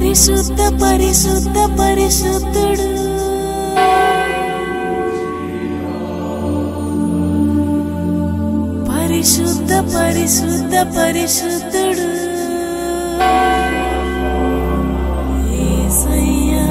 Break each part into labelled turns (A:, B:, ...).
A: పరిశుద్ధ పరిశుద్ధ పరిశుద్ధుడు పరిశుద్ధ పరిశుద్ధ పరిశుద్ధుడు యేసయ్యా.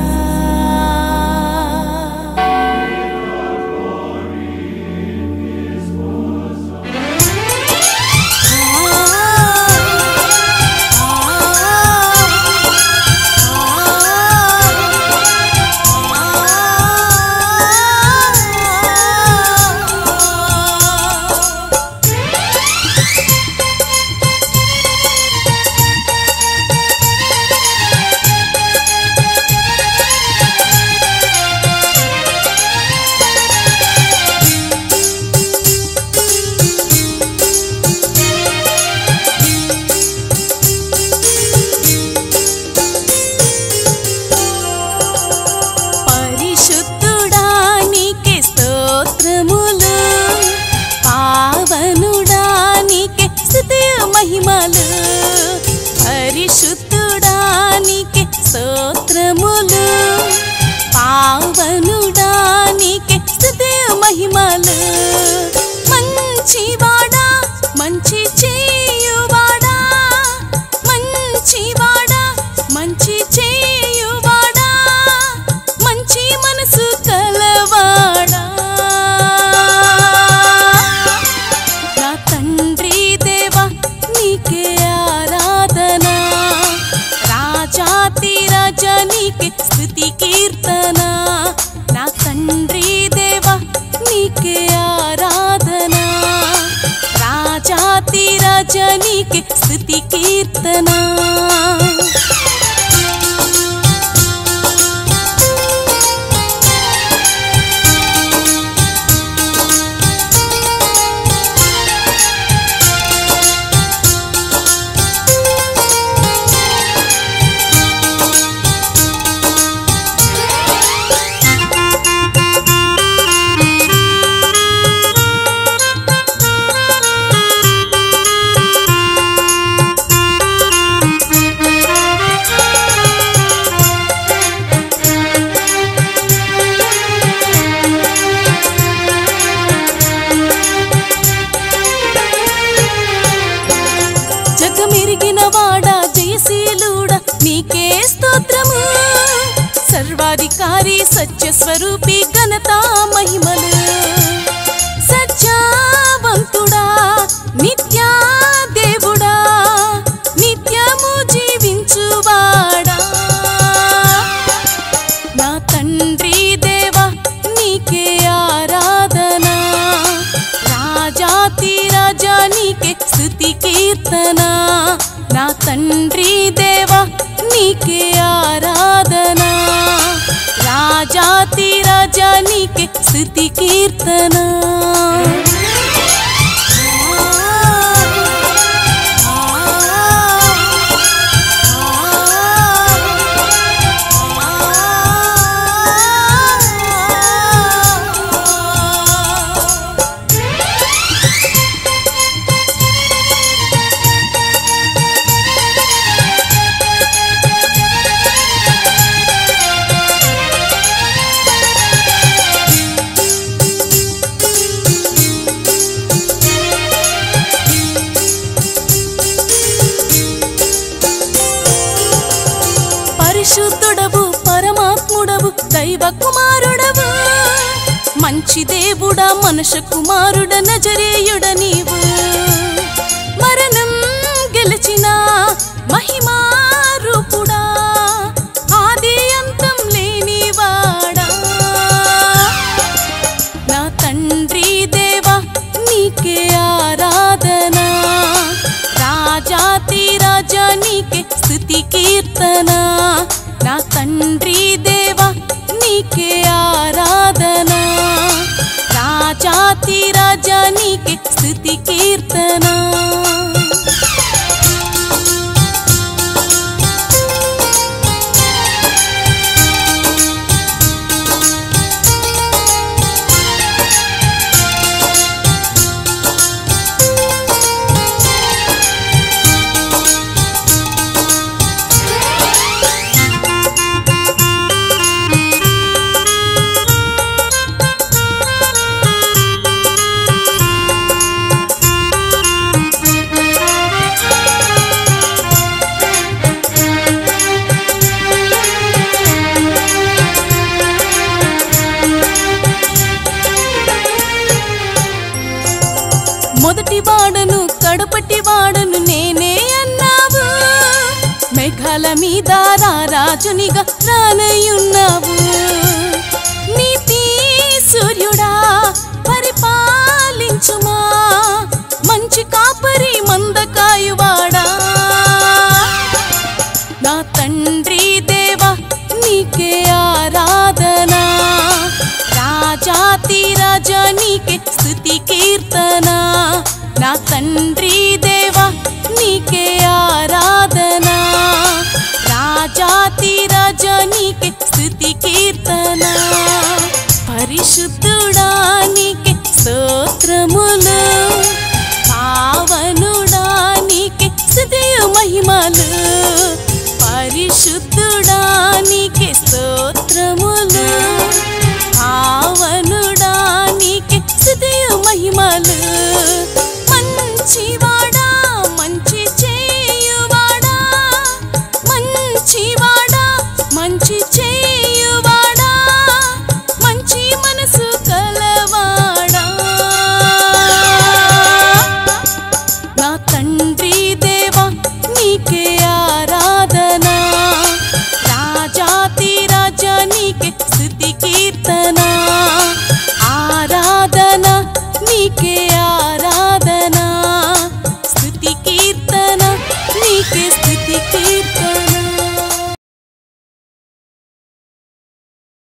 A: పరిశుద్ధుడా నీకే స్తోత్రములు పావనుడా నీకే స్తుతి మహిమలు పరిశుద్ధుడా నీకే స్తోత్రములు పావనుడా నీకే స్తుతి మహిమలు మంచివాడా మంచి చేయువాడా మంచివాడా మంచి చేయువాడా మంచి మనసు కలవాడా నా తండ్రి దేవా నీకే ఆరాధన రాజాతి రాజా నీకే స్థుతి కీర్తన నా తండ్రి దేవా నీకే ఆరాధన రాజాతి రాజా నీకే స్థుతి కీర్తన జగమెరిగిన వాడా జయశీలుడా నీకే స్తోత్రము సర్వాధికారి సత్య స్వరూపి ఘనత మహిమలు సత్యవంతుడా నిత్యా దేవుడా నిత్యము జీవించువాడా నా తండ్రి దేవా నీకే ఆరాధన రాజాతి రాజా నీకే స్థుతి కీర్తన నా తండ్రి దేవా నీకే ఆరాధన రాజాతి రాజా నీకే స్థుతి కీర్తన పరిశుద్ధుడవు పరమాత్ముడవు దైవ కుమారుడవు మంచి దేవుడా మనుష కుమారుడ నజరేయుడ నీవు మరణం గెలిచిన మహిమా రూపుడా ఆది అంతం లేనివాడా నా తండ్రి దేవా నీకే ఆరాధన రాజాతి రాజా నీకే స్థుతి కీర్తన నా తండ్రి దేవా నీకే ఆరాధన రాజాతి రాజా నీకే స్థుతి కీర్తన మీద రారాజునిగా రానయున్నావు నీతి సూర్యుడా పరిపాలించుమా మంచి కాపరి మందకాయువాడా నా తండ్రి దేవా నీకే ఆరాధన రాజాతి రాజా నీకే స్థుతి కీర్తన నా తండ్రి దేవా నీకే ఆరాధన రాజాతి రాజా నీకే స్థుతి కీర్తన పరిశుద్ధుడా నీకే స్తోత్రములు పావనుడా నీకే స్థుతియు మహిమలు పరిశుద్ధుడా నీకే స్తోత్రములు